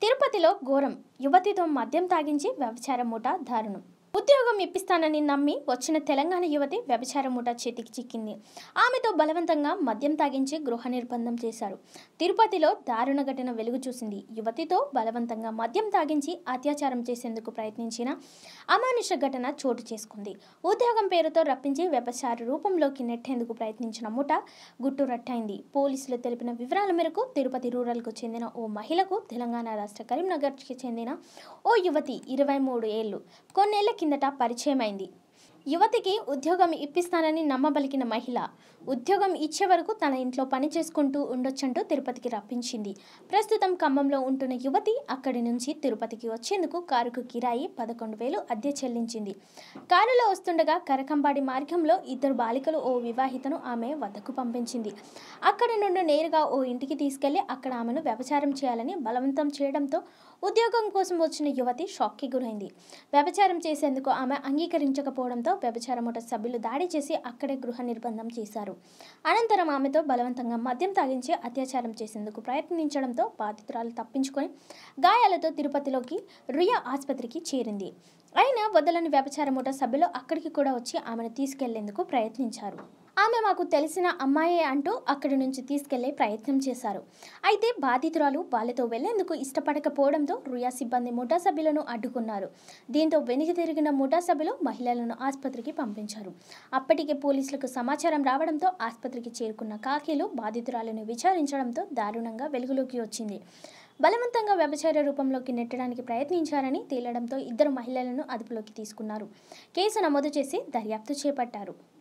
తిరుపతిలో ఘోరం యువతితో మద్యం తాగించి వ్యభిచార మూట దారుణం ఉద్యోగం ఇప్పిస్తానని నమ్మి వచ్చిన తెలంగాణ యువతి వ్యభిచార మూట చేతికి చిక్కింది ఆమెతో బలవంతంగా మద్యం తాగించి గృహ నిర్బంధం చేశారు తిరుపతిలో దారుణ ఘటన వెలుగు చూసింది యువతితో బలవంతంగా మద్యం తాగించి అత్యాచారం చేసేందుకు ప్రయత్నించిన అమానుష ఘటన చోటు చేసుకుంది ఉద్యోగం పేరుతో రప్పించి వ్యభిచార రూపంలోకి నెట్టేందుకు ప్రయత్నించిన ముఠ గుట్టురట్టయింది పోలీసులు తెలిపిన వివరాల మేరకు తిరుపతి రూరల్కు చెందిన ఓ మహిళకు తెలంగాణ రాష్ట్ర కరీంనగర్కి చెందిన ఓ యువతి ఇరవై మూడు ఏళ్ళు కొన్నేళ్ల కిందట పరిచయమైంది యువతికి ఉద్యోగం ఇప్పిస్తానని నమ్మబలికిన మహిళ ఉద్యోగం ఇచ్చే వరకు తన ఇంట్లో పని చేసుకుంటూ ఉండొచ్చంటూ తిరుపతికి రప్పించింది ప్రస్తుతం ఖమ్మంలో ఉంటున్న యువతి అక్కడి నుంచి తిరుపతికి వచ్చేందుకు కారుకు కిరాయి పదకొండు వేలు అద్దె చెల్లించింది కారులో వస్తుండగా కరకంబాడి మార్గంలో ఇద్దరు బాలికలు ఓ వివాహితను ఆమె వద్దకు పంపించింది అక్కడి నుండి నేరుగా ఓ ఇంటికి తీసుకెళ్లి అక్కడ ఆమెను వ్యభిచారం చేయాలని బలవంతం చేయడంతో ఉద్యోగం కోసం వచ్చిన యువతి షాక్కి గురైంది వ్యభిచారం చేసేందుకు ఆమె అంగీకరించకపోవడంతో వ్యభిచార ముఠ సభ్యులు దాడి చేసి అక్కడే గృహ నిర్బంధం చేశారు అనంతరం ఆమెతో బలవంతంగా మద్యం తాగించి అత్యాచారం చేసేందుకు ప్రయత్నించడంతో బాధితురాలు తప్పించుకొని గాయాలతో తిరుపతిలోకి రుయా ఆసుపత్రికి చేరింది అయినా వదలని వ్యభిచార ముఠ సభ్యులు అక్కడికి కూడా వచ్చి ఆమెను తీసుకెళ్లేందుకు ప్రయత్నించారు ఆమె మాకు తెలిసిన అమ్మాయే అంటూ అక్కడి నుంచి తీసుకెళ్లే ప్రయత్నం చేశారు అయితే బాధితురాలు వాళ్ళతో వెళ్లేందుకు ఇష్టపడకపోవడంతో రుయా సిబ్బంది ముఠా సభ్యులను అడ్డుకున్నారు దీంతో వెనుక తిరిగిన ముఠా సభ్యులు మహిళలను ఆసుపత్రికి పంపించారు అప్పటికే పోలీసులకు సమాచారం రావడంతో ఆసుపత్రికి చేరుకున్న కాకీలు బాధితురాలను విచారించడంతో దారుణంగా వెలుగులోకి వచ్చింది బలవంతంగా వ్యభిచార రూపంలోకి నెట్టడానికి ప్రయత్నించారని తేలడంతో ఇద్దరు మహిళలను అదుపులోకి తీసుకున్నారు కేసు నమోదు చేసి దర్యాప్తు చేపట్టారు